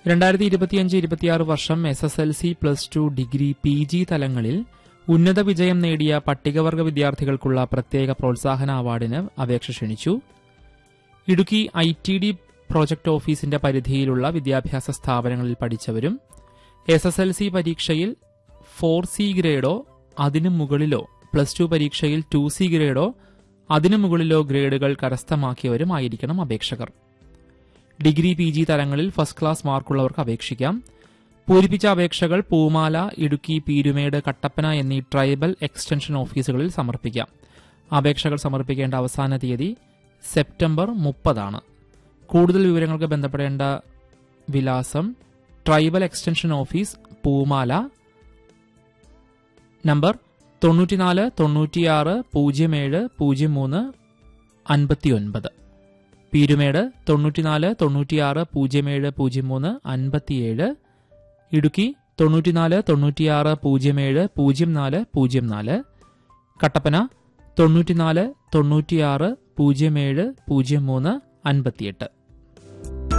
രണ്ടായിരത്തി ഇരുപത്തിയഞ്ച് ഇരുപത്തിയാറ് വർഷം S S L C plus two degree P G തലങ്ങളിൽ ഉന്നത വിജയം നേടിയ പട്ടികവർഗ വിദ്യാർത്ഥികൾക്കുള്ള പ്രത്യേക പ്രോത്സാഹന അവാർഡിന് അപേക്ഷ ക്ഷണിച്ചു Idukki I T D project ഓഫീസിന്റെ പരിധിയിലുള്ള വിദ്യാഭ്യാസ സ്ഥാപനങ്ങളിൽ പഠിച്ചവരും എസ് എസ് എൽ സി പരീക്ഷയിൽ ഫോർ സി ഗ്രേഡോ അതിനു മുകളിലോ പ്ലസ് ടു പരീക്ഷയിൽ ടു സി ഗ്രേഡോ അതിനു മുകളിലോ ഗ്രേഡുകൾ കരസ്ഥമാക്കിയവരും ആയിരിക്കണം അപേക്ഷകർ ഡിഗ്രി പി ജി തലങ്ങളിൽ ഫസ്റ്റ് ക്ലാസ് മാർക്കുള്ളവർക്ക് അപേക്ഷിക്കാം പൂരിപ്പിച്ച അപേക്ഷകൾ പൂമാല ഇടുക്കി പീരുമേട് കട്ടപ്പന എന്നീ ട്രൈബൽ എക്സ്റ്റൻഷൻ ഓഫീസുകളിൽ സമർപ്പിക്കാം അപേക്ഷകൾ സമർപ്പിക്കേണ്ട അവസാന തീയതി സെപ്റ്റംബർ മുപ്പതാണ് കൂടുതൽ വിവരങ്ങൾക്ക് ബന്ധപ്പെടേണ്ട വിലാസം tribal extension office Poomala number തൊണ്ണൂറ്റിനാല് തൊണ്ണൂറ്റിയാറ് പൂജ്യം ഏഴ് പൂജ്യം മൂന്ന് അൻപത്തിയൊൻപത് പീരുമേട് തൊണ്ണൂറ്റിനാല് തൊണ്ണൂറ്റിയാറ് പൂജ്യം ഏഴ് പൂജ്യം മൂന്ന് അൻപത്തിയേഴ് ഇടുക്കി തൊണ്ണൂറ്റിനാല് തൊണ്ണൂറ്റിയാറ് പൂജ്യം ഏഴ് പൂജ്യം നാല് പൂജ്യം നാല് കട്ടപ്പന തൊണ്ണൂറ്റിനാല് തൊണ്ണൂറ്റിയാറ് പൂജ്യം ഏഴ് പൂജ്യം മൂന്ന് അൻപത്തിയെട്ട്